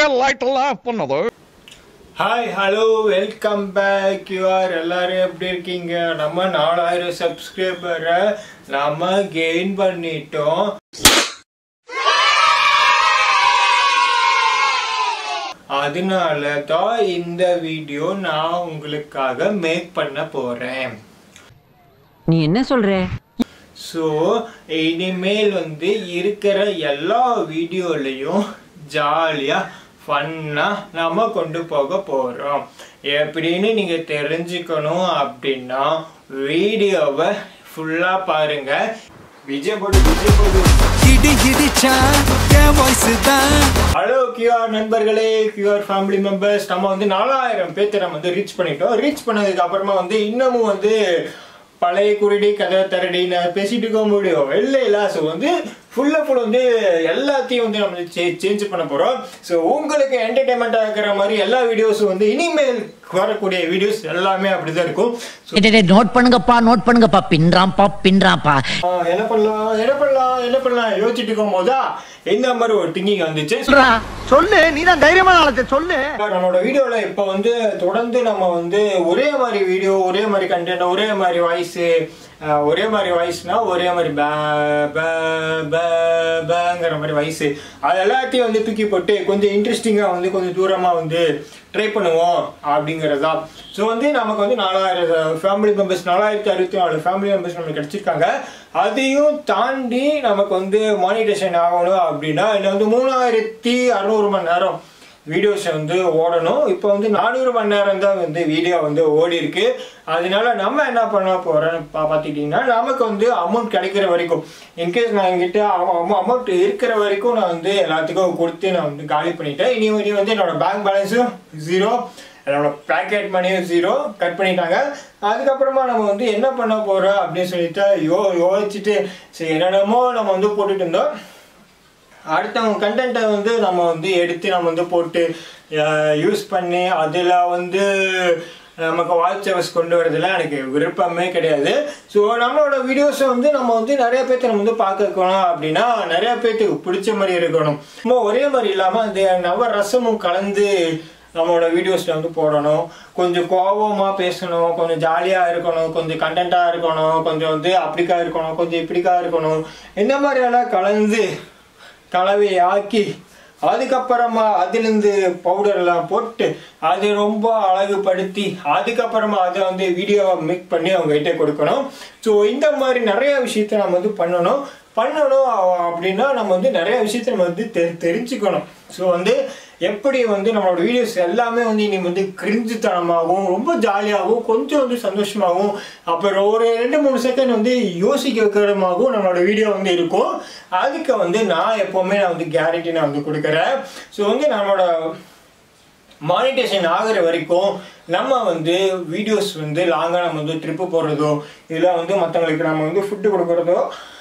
like to laugh பண்ணது hi hello welcome back you're எல்லாரும் எப்படி இருக்கீங்க நம்ம நாலாயிரம் சப்ஸ்கிரைபரை நம்ம கெயின் பண்ணிட்டோம் அதனால தான் இந்த வீடியோ நான் உங்களுக்காக மேக் பண்ண போறேன் நீ என்ன சொல்ற ஸோ இனிமேல் வந்து இருக்கிற எல்லா வீடியோலையும் ஜாலியாக ஃபன்னாக நம்ம கொண்டு போக போகிறோம் எப்படின்னு நீங்கள் தெரிஞ்சுக்கணும் அப்படின்னா வீடியோவை ஃபுல்லாக பாருங்க விஜய் போடு விஜய் போடு இடி இடிச்சா என் வாய்ஸ் தான் ஹலோ கியூஆர் நண்பர்களே கியூஆர் ஃபேமிலி மெம்பர்ஸ் நம்ம வந்து நாலாயிரம் பேர்த்த நம்ம வந்து ரீச் பண்ணிட்டோம் ரீச் பண்ணதுக்கு அப்புறமா வந்து இன்னமும் வந்து பழைய குருடி கதை தரடி நான் பேசிட்டு இருக்க முடியும் இல்லை இல்லை ஸோ வந்து ஃபுல்லாக ஃபுல் வந்து எல்லாத்தையும் வந்து நம்ம சேஞ்ச் பண்ண போகிறோம் ஸோ உங்களுக்கு என்டர்டைன்மெண்ட்டாக இருக்கிற மாதிரி எல்லா வீடியோஸும் வந்து இனிமேல் வரக்கூடிய வீடியோஸ் எல்லாமே அப்படிதான் இருக்கும் ஸோ நோட் பண்ணுங்கப்பா நோட் பண்ணுங்கப்பா பின்றாம்பா பின்றாம்பா ஆ, என்ன பண்ணலாம் என்ன பண்ணலாம் என்ன பண்ணலாம் யோசிச்சுட்டு இருக்கும் போதா இந்த மாதிரி ஒரு திங்கிங் வந்துச்சு சொல்லு நீ தான் தைரியமான ஆளத்தை சொல்லு நம்மளோட வீடியோல இப்ப வந்து தொடர்ந்து நம்ம வந்து ஒரே மாதிரி வீடியோ ஒரே மாதிரி கண்டென்ட் ஒரே மாதிரி வாய்ஸ் ஒரே மாதிரி வாய்ஸ்னா ஒரே மாதிரி பே பே பே பேங்கிற மாதிரி வாய்ஸ் அது எல்லாத்தையும் வந்து தூக்கி போட்டு கொஞ்சம் இன்ட்ரெஸ்டிங்கா வந்து கொஞ்சம் தூரமா வந்து ட்ரை பண்ணுவோம் அப்படிங்கிறது தான் ஸோ வந்து நமக்கு வந்து நாலாயிரம் ஃபேமிலி மெம்பர்ஸ் நாலாயிரத்தி அறுபத்தி நாலு ஃபேமிலி மெம்பர்ஸ் நமக்கு கிடைச்சிருக்காங்க அதையும் தாண்டி நமக்கு வந்து மானிட்டேஷன் ஆகணும் அப்படின்னா இன்னும் வந்து மூணாயிரத்தி அறுநூறு மணி நேரம் வீடியோஸ் வந்து ஓடணும் இப்போ வந்து நானூறு மணி நேரம் தான் வந்து வீடியோ வந்து ஓடி இருக்கு அதனால நம்ம என்ன பண்ண போறோம்னு பா பார்த்துக்கிட்டிங்கன்னா நமக்கு வந்து அமௌண்ட் கிடைக்கிற வரைக்கும் இன்கேஸ் நான் என்கிட்ட அமௌண்ட் இருக்கிற வரைக்கும் நான் வந்து எல்லாத்துக்கும் கொடுத்து நான் வந்து காலி பண்ணிட்டேன் இனி இனி வந்து என்னோட பேங்க் பேலன்ஸும் ஜீரோ என்னோட பேக்கெட் மணியும் ஜீரோ கட் பண்ணிட்டாங்க அதுக்கப்புறமா நம்ம வந்து என்ன பண்ண போறோம் அப்படின்னு சொல்லிட்டு யோ யோசிச்சுட்டு சரி என்னென்னமோ நம்ம வந்து போட்டுட்டு இருந்தோம் அடுத்தவங்க கண்டென்ட்டை வந்து நம்ம வந்து எடுத்து நம்ம வந்து போட்டு யூஸ் பண்ணி அதில் வந்து நமக்கு வாட்ச் ஹவர்ஸ் கொண்டு வரதுல எனக்கு விருப்பமே கிடையாது ஸோ நம்மளோட வீடியோஸை வந்து நம்ம வந்து நிறைய பேர்த்த நம்ம வந்து பார்க்க வைக்கணும் அப்படின்னா நிறைய பேர்த்துக்கு பிடிச்ச மாதிரி இருக்கணும் சும்மா ஒரே மாதிரி இல்லாமல் அந்த நவ ரசமும் கலந்து நம்மளோட வீடியோஸில் வந்து போடணும் கொஞ்சம் கோபமாக பேசணும் கொஞ்சம் ஜாலியாக இருக்கணும் கொஞ்சம் கண்டென்ட்டாக இருக்கணும் கொஞ்சம் வந்து அப்படிக்கா இருக்கணும் கொஞ்சம் இப்படிக்கா இருக்கணும் இந்த மாதிரியெல்லாம் கலந்து கலவையை ஆக்கி அதுக்கப்புறமா அதுலேருந்து பவுடர் எல்லாம் போட்டு அது ரொம்ப அழகுபடுத்தி அதுக்கப்புறமா அதை வந்து வீடியோவை மேக் பண்ணி அவங்க கிட்ட கொடுக்கணும் ஸோ இந்த மாதிரி நிறைய விஷயத்த நம்ம வந்து பண்ணணும் பண்ணணும் அ- அப்படின்னா நம்ம வந்து நிறைய விஷயத்த நம்ம வந்து தெரி தெரிஞ்சுக்கணும் ஸோ வந்து எப்படி வந்து நம்மளோட வீடியோஸ் எல்லாமே வந்து இனி வந்து கிரிஞ்சுத்தனமாகவும் ரொம்ப ஜாலியாகவும் கொஞ்சம் வந்து சந்தோஷமாகவும் அப்புறம் ஒரு ரெண்டு மூணு செகண்ட் வந்து யோசிக்க வைக்கிறமாகவும் நம்மளோட வீடியோ வந்து இருக்கும் அதுக்கு வந்து நான் எப்போவுமே நான் வந்து கேரண்டி நான் வந்து கொடுக்குறேன் ஸோ வந்து நம்மளோட மானிட்டேஷன் ஆகுற வரைக்கும் நம்ம வந்து வீடியோஸ் வந்து லாங்காக நம்ம வந்து ட்ரிப்பு போடுறதோ இல்லை வந்து மற்றவங்களுக்கு நம்ம வந்து ஃபுட்டு கொடுக்குறதோ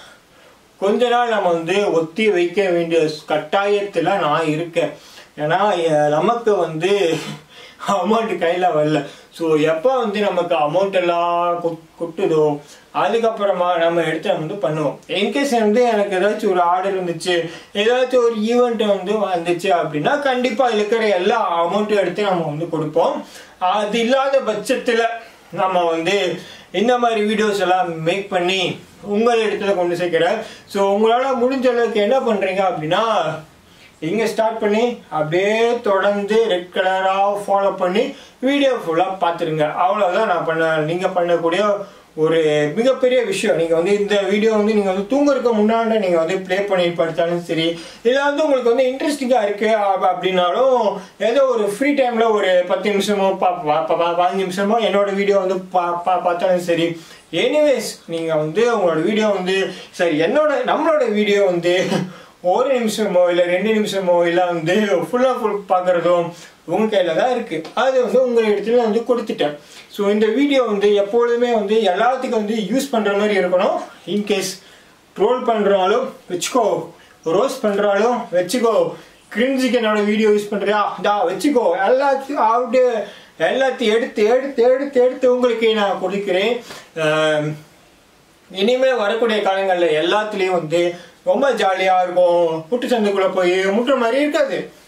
கொஞ்ச நாள் நம்ம வந்து ஒத்தி வைக்க வேண்டிய கட்டாயத்தில் நான் இருக்கேன் ஏன்னா எ- நமக்கு வந்து அமௌண்ட் கையில் வரல ஸோ எப்போ வந்து நமக்கு அமௌண்ட் எல்லாம் கொட்- கொட்டுதோ அதுக்கப்புறமா நம்ம எடுத்து நம்ம வந்து பண்ணுவோம் இன்கேஸ் வந்து எனக்கு ஏதாச்சும் ஒரு ஆர்டர் இருந்துச்சு ஏதாச்சும் ஒரு ஈவெண்ட் வந்து வந்துச்சு அப்படின்னா கண்டிப்பாக அதில் இருக்கிற எல்லா அமௌண்ட்டும் எடுத்து நம்ம வந்து கொடுப்போம் அது இல்லாத பட்சத்தில் நம்ம வந்து இந்த மாதிரி வீடியோஸ் எல்லாம் மேக் பண்ணி உங்கள் இடத்துல கொண்டு சேர்க்கிறேன் ஸோ உங்களால் முடிஞ்ச அளவுக்கு என்ன பண்ணுறீங்க அப்படின்னா இங்கே ஸ்டார்ட் பண்ணி அப்படியே தொடர்ந்து ரெட் கலராக ஃபாலோ பண்ணி வீடியோ ஃபுல்லாக பார்த்துருங்க அவ்வளோதான் நான் பண்ண நீங்கள் பண்ணக்கூடிய ஒரு மிகப்பெரிய விஷயம் நீங்கள் வந்து இந்த வீடியோ வந்து நீங்கள் வந்து தூங்குறதுக்கு முன்னாடி நீங்கள் வந்து ப்ளே பண்ணி படித்தாலும் சரி இல்லை வந்து உங்களுக்கு வந்து இன்ட்ரெஸ்டிங்காக இருக்குது அப்படின்னாலும் ஏதோ ஒரு ஃப்ரீ டைமில் ஒரு பத்து நிமிஷமோ பா பா- பா- பா- பதினஞ்சு நிமிஷமோ என்னோட வீடியோ வந்து பா பா பார்த்தாலும் சரி எனிவேஸ் நீங்கள் வந்து உங்களோட வீடியோ வந்து சரி என்னோட நம்மளோட வீடியோ வந்து ஒரு நிமிஷமோ இல்லை ரெண்டு நிமிஷமோ இல்லை வந்து ஃபுல்லாக ஃபுல் பார்க்குறதும் உங்கள் கையில் தான் இருக்குது அது வந்து உங்கள் இடத்துல வந்து கொடுத்துட்டேன் ஸோ இந்த வீடியோ வந்து எப்பொழுதுமே வந்து எல்லாத்துக்கும் வந்து யூஸ் பண்ணுற மாதிரி இருக்கணும் இன்கேஸ் ட்ரோல் பண்ணுறாலும் வச்சுக்கோ ரோஸ் பண்ணுறாலும் வச்சுக்கோ கிரிஞ்சுக்கு என்னோட வீடியோ யூஸ் பண்ணுறியா தா வச்சுக்கோ எல்லாத்தையும் அப்படியே எல்லாத்தையும் எடுத்து எடுத்து எடுத்து எடுத்து உங்களுக்கு நான் கொடுக்கிறேன் ஆம், இனிமே வரக்கூடிய காலங்களில் எல்லாத்துலேயும் வந்து ரொம்ப ஜாலியாக இருக்கும் முட்டு சந்துக்குள்ளே போய் முட்டுற மாதிரி இருக்காது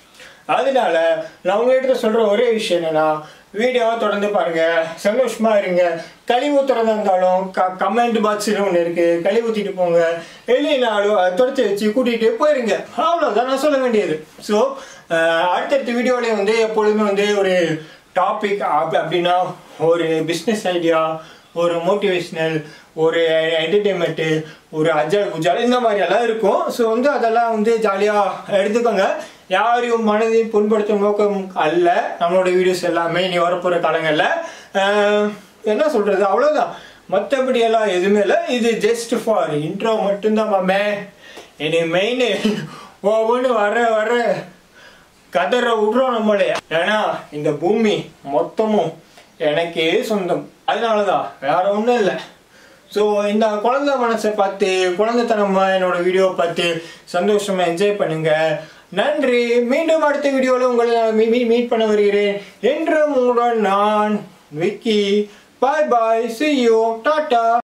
அதனால நான் உங்ககிட்ட சொல்ற ஒரே விஷயம் என்னன்னா வீடியோவை தொடர்ந்து பாருங்க சந்தோஷமா இருங்க கழிவு ஊத்துறதா இருந்தாலும் கமெண்ட் பாக்ஸ்னு ஒன்று இருக்கு கழிவு ஊத்திட்டு போங்க இல்லைனாலும் அதை தொடச்சி வச்சு கூட்டிகிட்டு போயிருங்க அவ்வளோதான் நான் சொல்ல வேண்டியது ஸோ அடுத்தடுத்த வீடியோலேயே வந்து எப்பொழுதுமே வந்து ஒரு டாபிக் அப்படின்னா ஒரு பிஸ்னஸ் ஐடியா ஒரு மோட்டிவேஷ்னல் ஒரு என்டர்டெயின்மெண்ட்டு ஒரு அஜல் குஜால் இந்த மாதிரி எல்லாம் இருக்கும் ஸோ வந்து அதெல்லாம் வந்து ஜாலியாக எடுத்துக்கோங்க யாரையும் மனதை புண்படுத்தும் நோக்கம் அல்ல நம்மளோட வீடியோஸ் எல்லாமே இனி வரப்போகிற காலங்களில் ஆஹ், என்ன சொல்கிறது அவ்வளோதான் மற்றபடி எல்லாம் எதுவுமே இல்லை இது ஜஸ்ட் ஃபார் இன்ட்ரோ மட்டும்தான் மாமே இனி மெயின் ஒவ்வொன்று வர வர கதற விட்றோம் நம்மளே ஏன்னா இந்த பூமி மொத்தமும் எனக்கே சொந்தம் அதனாலதான் வேற ஒன்றும் இல்லை ஸோ இந்த குழந்தை மனசை பார்த்து குழந்தைத்தனமா என்னோட வீடியோ பார்த்து சந்தோஷமா என்ஜாய் பண்ணுங்க நன்றி மீண்டும் அடுத்த வீடியோவில் உங்களை மீட் பண்ண வருகிறேன் என்று உங்களுடன் நான் Vicky bye bye see you tata